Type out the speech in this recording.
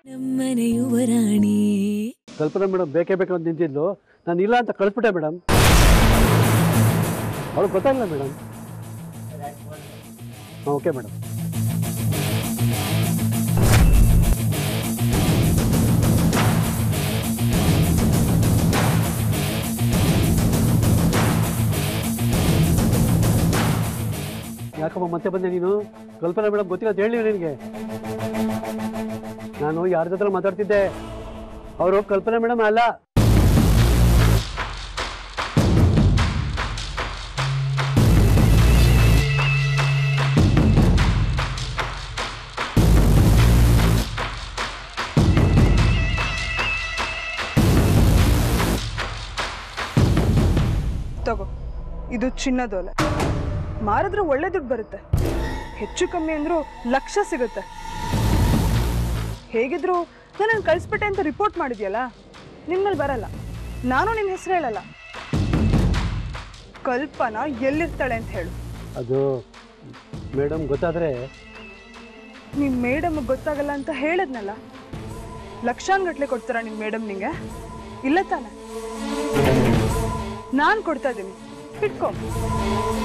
ನಮ್ಮನೆ ಯುವರಾಣಿ ಕಲ್ಪನಾ ಮೇಡಮ್ ಬೇಕೇ ಬೇಕು ಅಂತ ನಿಂತಿದ್ಲು ನಾನು ಇಲ್ಲ ಅಂತ ಕಳಿಸ್ಬಿಟ್ಟೆ ಮೇಡಮ್ ಅವ್ಳು ಗೊತ್ತಾಗಿಲ್ಲ ಮೇಡಮ್ ಹಾಂ ಓಕೆ ಮೇಡಮ್ ಯಾಕಮ್ಮ ಮತ್ತೆ ಬಂದೆ ನೀನು ಕಲ್ಪನಾ ಮೇಡಮ್ ಗೊತ್ತಿಲ್ಲ ಅಂತ ಹೇಳಿ ನಿನಗೆ ನಾನು ಯಾರ ಜೊತೆ ಮಾತಾಡ್ತಿದ್ದೆ ಅವರು ಕಲ್ಪನಾ ಮೇಡಮ್ ಅಲ್ಲ ತಗೋ ಇದು ಚಿನ್ನದೋಲೆ ಮಾರಿದ್ರೆ ಒಳ್ಳೆ ದುಡ್ಡು ಬರುತ್ತೆ ಹೆಚ್ಚು ಕಮ್ಮಿ ಅಂದ್ರೂ ಲಕ್ಷ ಸಿಗುತ್ತೆ ಹೇಗಿದ್ರು ನಾನು ಕಳಿಸ್ಬಿಟ್ಟೆ ಅಂತ ರಿಪೋರ್ಟ್ ಮಾಡಿದ್ಯಲ್ಲ ನಿನ್ಮೇಲೆ ಬರಲ್ಲ ನಾನು ನಿನ್ನ ಹೆಸರು ಹೇಳಲ್ಲ ಕಲ್ಪನಾ ಎಲ್ಲಿರ್ತಾಳೆ ಅಂತ ಹೇಳು ಅದು ಮೇಡಮ್ ಗೊತ್ತಾದ್ರೆ ನಿಮ್ಮ ಮೇಡಮ್ ಗೊತ್ತಾಗಲ್ಲ ಅಂತ ಹೇಳಿದ್ನಲ್ಲ ಲಕ್ಷಾನ್ಗಟ್ಲೆ ಕೊಡ್ತಾರ ನಿಮ್ಮ ಮೇಡಮ್ ನಿಂಗೆ ಇಲ್ಲ ತಾನೆ ನಾನು ಕೊಡ್ತಾ ಇದ್ದೀನಿ ಇಟ್ಕೊ